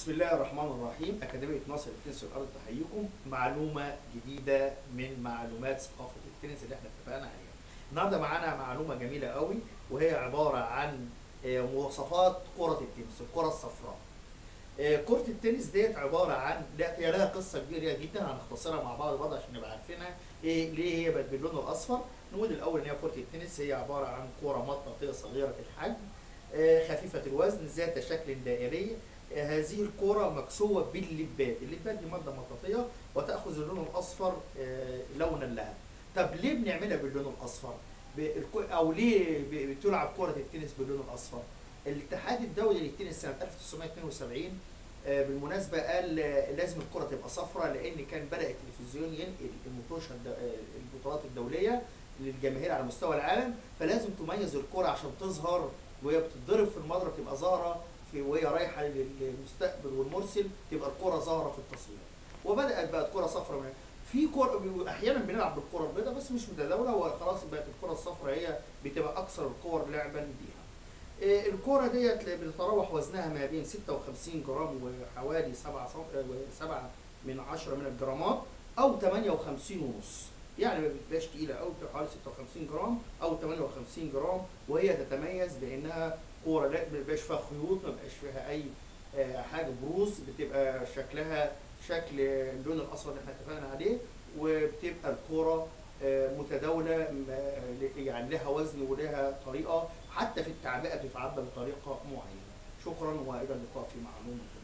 بسم الله الرحمن الرحيم أكاديمية ناصر التنس والأرض تحييكم معلومة جديدة من معلومات ثقافة التنس اللي احنا اتفقنا عليها. النهارده معانا معلومة جميلة قوي وهي عبارة عن آه، مواصفات كرة التنس، الكرة الصفراء. آه، كرة التنس ديت عبارة عن لا هي لها قصة كبيرة جدا هنختصرها مع بعض برضه عشان نبقى عارفينها ايه ليه هي بقت باللون الأصفر؟ نقول الأول إن هي كرة التنس هي عبارة عن كرة مطاطية صغيرة الحجم آه، خفيفة الوزن ذات شكل دائري هذه الكرة مكسوة باللبات، اللبات دي مادة مطاطية وتأخذ اللون الأصفر آه، لونا لها. طب ليه بنعملها باللون الأصفر؟ بالك- أو ليه ب- بتلعب كرة التنس باللون الأصفر؟ الاتحاد الدولي للتنس سنة 1972 آه، بالمناسبة قال آه، لازم الكرة تبقى صفراء لأن كان بدأ التلفزيون ينقل المطوشة الد- آه، البطولات الدولية للجماهير على مستوى العالم فلازم تميز الكرة عشان تظهر وهي بتتضرب في المضرب تبقى ظاهرة في وهي رايحة للمستقبل والمرسل تبقى الكرة ظاهرة في التصوير وبدأت بقت كرة صفراء من- في كرة أحيانا بنلعب بالكرة البيضاء بس مش متداولة وخلاص بقت الكرة الصفراء هي بتبقى أكثر الكور لعبا بيها. آه، الكرة ديت بتتراوح وزنها ما بين 56 جرام وحوالي 7 7 من 10 من الجرامات أو 58 ونص يعني ما بتبقاش تقيلة أوي بتبقى حوالي 56 جرام أو 58 جرام وهي تتميز بأنها كورة لا ما بيبقاش فيها خيوط ما بيبقاش فيها أي آه، حاجة بروز بتبقى شكلها شكل اللون الأصفر اللي احنا اتفقنا عليه وبتبقى الكورة آه، متداولة م- يعني لها وزن ولها طريقة حتى في التعبئة بتتعبى بطريقة معينة شكرا وإلى اللقاء في معلومة